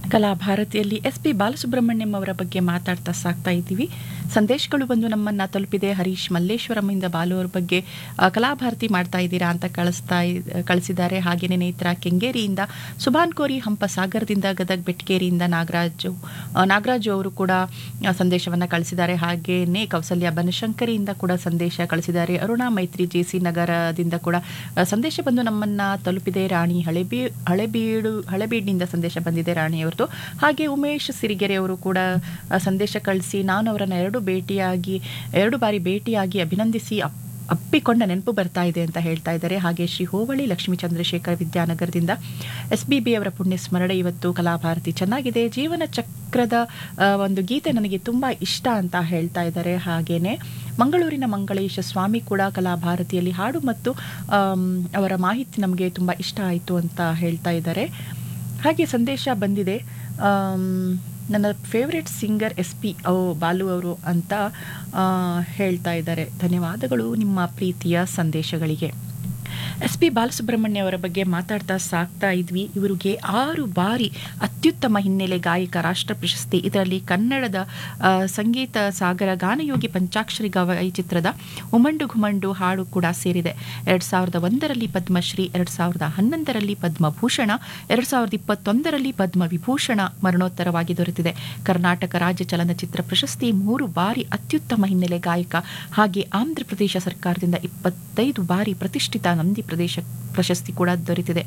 ಕಲಾ ಭಾರತಿಯಲ್ಲಿ S P Balasubrahmanyam ಅವರ ಬಗ್ಗೆ ಮಾತಾಡ್ತಾ ಸಾಕ್ತಾ ಇದ್ದೀವಿ ಸಂದೇಶಗಳು ಬಂದು ನಮ್ಮನ್ನ ತಲುಪಿದೆ ಹರೀಶ್ ಮಲ್ಲೇಶ್ವರಮಿಂದ ಬಾಲು ಅವ್ರ ಬಗ್ಗೆ ಆ, ಕಲಾಭಾರತಿ ಮಾಡ್ತಾ ಇದ್ದೀರಾ ಅಂತ ಕಳಿಸ್ತಾ ಇ- ಕಳಿಸಿದ್ದಾರೆ ಹಾಗೆಯೇ ನೇತ್ರ ಕೆಂಗೇರಿಯಿಂದ ಸುಭಾನ್ ಕೋರಿ ಹಂಪ ಸಾಗರದಿಂದ ಗದಗ್ ಬೆಟ್ಕೇರಿಯಿಂದ ನಾಗರಾಜು ಆ, ನಾಗರಾಜು ಅವರು ಕೂಡ ಆ, ಸಂದೇಶವನ್ನ ಕಳಿಸಿದ್ದಾರೆ ಹಾಗೇನೆ ಕೌಸಲ್ಯ ಬನಶಂಕರಿಯಿಂದ ಕೂಡ ಸಂದೇಶ ಕಳಿಸಿದ್ದಾರೆ ಅರುಣಾ ಮೈತ್ರಿ ಜೆಸಿ ನಗರದಿಂದ ಕೂಡ ಆ, ಸಂದೇಶ ಬಂದು ನಮ್ಮನ್ನ ತಲುಪಿದೆ ರಾಣಿ ಹಳೆಬೀ ಹಳೆಬೀಡು ಹಳೆಬೀಡಿನಿಂದ ಸಂದೇಶ ಬಂದಿದೆ ರಾಣಿಯವ್ರದ್ದು ಹಾಗೆ ಉಮೇಶ್ ಸಿರಿಗೆರೆ ಅವರು ಕೂಡ ಆ, ಸಂದೇಶ ಕಳಿಸಿ ನಾನು ಅವರನ್ನ ಎರಡು ಭೇಟಿಯಾಗಿ ಎರಡು ಬಾರಿ ಭೇಟಿಯಾಗಿ ಅಭಿನಂದಿಸಿ ಅಪ್- ಅಪ್ಪಿಕೊಂಡ ನೆನಪು ಬರ್ತಾ ಇದೆ ಅಂತ ಹೇಳ್ತಾ ಇದ್ದಾರೆ ಹಾಗೆ ಶ್ರೀ ಹೋಬಳಿ ಲಕ್ಷ್ಮೀ ಚಂದ್ರಶೇಖರ್ ವಿದ್ಯಾನಗರದಿಂದ ಎಸ್ ಬಿ ಬಿ ಅವರ ಪುಣ್ಯ ಸ್ಮರಣೆ ಇವತ್ತು ಕಲಾಭಾರತಿ ಚೆನ್ನಾಗಿದೆ ಜೀವನ ಚಕ್ರದ ಆ, ಒಂದು ಗೀತೆ ನನಗೆ ತುಂಬ ಇಷ್ಟ ಅಂತ ಹೇಳ್ತಾ ಇದ್ದಾರೆ ಹಾಗೇನೆ ಮಂಗಳೂರಿನ ಮಂಗಳೇಶ ಸ್ವಾಮಿ ಕೂಡ ಕಲಾಭಾರತಿಯಲ್ಲಿ ಹಾಡು ಮತ್ತು ಆಮ್, ಅವರ ಮಾಹಿತಿ ನಮಗೆ ತುಂಬ ಇಷ್ಟ ಆಯಿತು ಅಂತ ಹೇಳ್ತಾ ಇದ್ದಾರೆ ಹಾಗೆ ಸಂದೇಶ ಬಂದಿದೆ ಆಮ್, ನನ್ನ ಫೇವ್ರೆಟ್ ಸಿಂಗರ್ ಎಸ್ ಪಿ ಓ ಬಾಲು ಅವರು ಅಂತ ಆ, ಹೇಳ್ತಾ ಇದ್ದಾರೆ ಧನ್ಯವಾದಗಳು ನಿಮ್ಮ ಪ್ರೀತಿಯ ಸಂದೇಶಗಳಿಗೆ ಎಸ್ ಪಿ ಬಾಲಸುಬ್ರಹ್ಮಣ್ಯ ಅವರ ಬಗ್ಗೆ ಮಾತಾಡ್ತಾ ಸಾಕ್ತಾ ಇದ್ವಿ ಇವರಿಗೆ ಆರು ಬಾರಿ ಅತ್ಯುತ್ತಮ ಹಿನ್ನೆಲೆ ಗಾಯಕ ರಾಷ್ಟ್ರ ಪ್ರಶಸ್ತಿ ಇದರಲ್ಲಿ ಕನ್ನಡದ ಆ, ಸಂಗೀತ ಸಾಗರ ಗಾನಯೋಗಿ ಪಂಚಾಕ್ಷರಿ ಗವಾಯಿ ಚಿತ್ರದ ಉಮಂಡು ಘುಮಂಡು ಹಾಡು ಕೂಡ ಸೇರಿದೆ ಎರಡ್ ಸಾವಿರದ ಒಂದರಲ್ಲಿ ಪದ್ಮಶ್ರೀ ಎರಡ್ ಸಾವಿರದ ಹನ್ನೊಂದರಲ್ಲಿ ಪದ್ಮಭೂಷಣ ಎರಡ್ ಸಾವಿರದ ಇಪ್ಪತ್ತೊಂದರಲ್ಲಿ ಪದ್ಮ ವಿಭೂಷಣ ಮರಣೋತ್ತರವಾಗಿ ದೊರೆತಿದೆ ಕರ್ನಾಟಕ ರಾಜ್ಯ ಚಲನಚಿತ್ರ ಪ್ರಶಸ್ತಿ ಮೂರು ಬಾರಿ ಅತ್ಯುತ್ತಮ ಹಿನ್ನೆಲೆ ಗಾಯಕ ಹಾಗೆ ಆಂಧ್ರ ಪ್ರದೇಶ ಸರ್ಕಾರದಿಂದ ಇಪ್ಪತ್ತೈದು ಬಾರಿ ಪ್ರತಿಷ್ಠಿತ ನಂದಿ ಪ್ರದೇಶ ಪ್ರಶಸ್ತಿ ಕೂಡ ದೊರೆತಿದೆ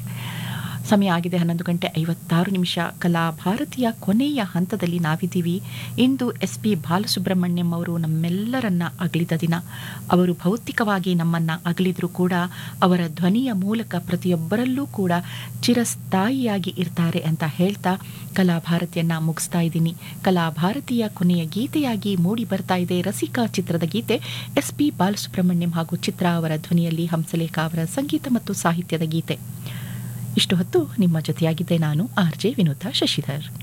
ಸಮಯ ಆಗಿದೆ ಹನ್ನೊಂದು ಗಂಟೆ ಐವತ್ತಾರು ನಿಮಿಷ ಕಲಾ ಭಾರತೀಯ ಕೊನೆಯ ಹಂತದಲ್ಲಿ ನಾವಿದ್ದೀವಿ ಇಂದು ಎಸ್ ಪಿ ಬಾಲಸುಬ್ರಹ್ಮಣ್ಯಂ ಅವರು ನಮ್ಮೆಲ್ಲರನ್ನ ಅಗಲಿದ ದಿನ ಅವರು ಭೌತಿಕವಾಗಿ ನಮ್ಮನ್ನ ಅಗಲಿದ್ರು ಕೂಡ ಅವರ ಧ್ವನಿಯ ಮೂಲಕ ಪ್ರತಿಯೊಬ್ಬರಲ್ಲೂ ಕೂಡ ಚಿರಸ್ಥಾಯಿಯಾಗಿ ಇರ್ತಾರೆ ಅಂತ ಹೇಳ್ತಾ ಕಲಾ ಭಾರತಿಯನ್ನ ಮುಗಿಸ್ತಾ ಇದ್ದೀನಿ ಕಲಾ ಭಾರತೀಯ ಕೊನೆಯ ಗೀತೆಯಾಗಿ ಮೂಡಿ ಬರ್ತಾ ಇದೆ ರಸಿಕಾ ಚಿತ್ರದ ಗೀತೆ ಎಸ್ ಪಿ ಬಾಲಸುಬ್ರಹ್ಮಣ್ಯಂ ಹಾಗೂ ಚಿತ್ರ ಅವರ ಧ್ವನಿಯಲ್ಲಿ ಹಂಸಲೇಖ ಅವರ ಸಂಗೀತ ಮತ್ತು ಸಾಹಿತ್ಯದ ಗೀತೆ ಇಷ್ಟು ಹೊತ್ತು ನಿಮ್ಮ ಜೊತೆಯಾಗಿದ್ದೆ ನಾನು ಆರ್ ಜೆ ವಿನೋದ ಶಶಿಧರ್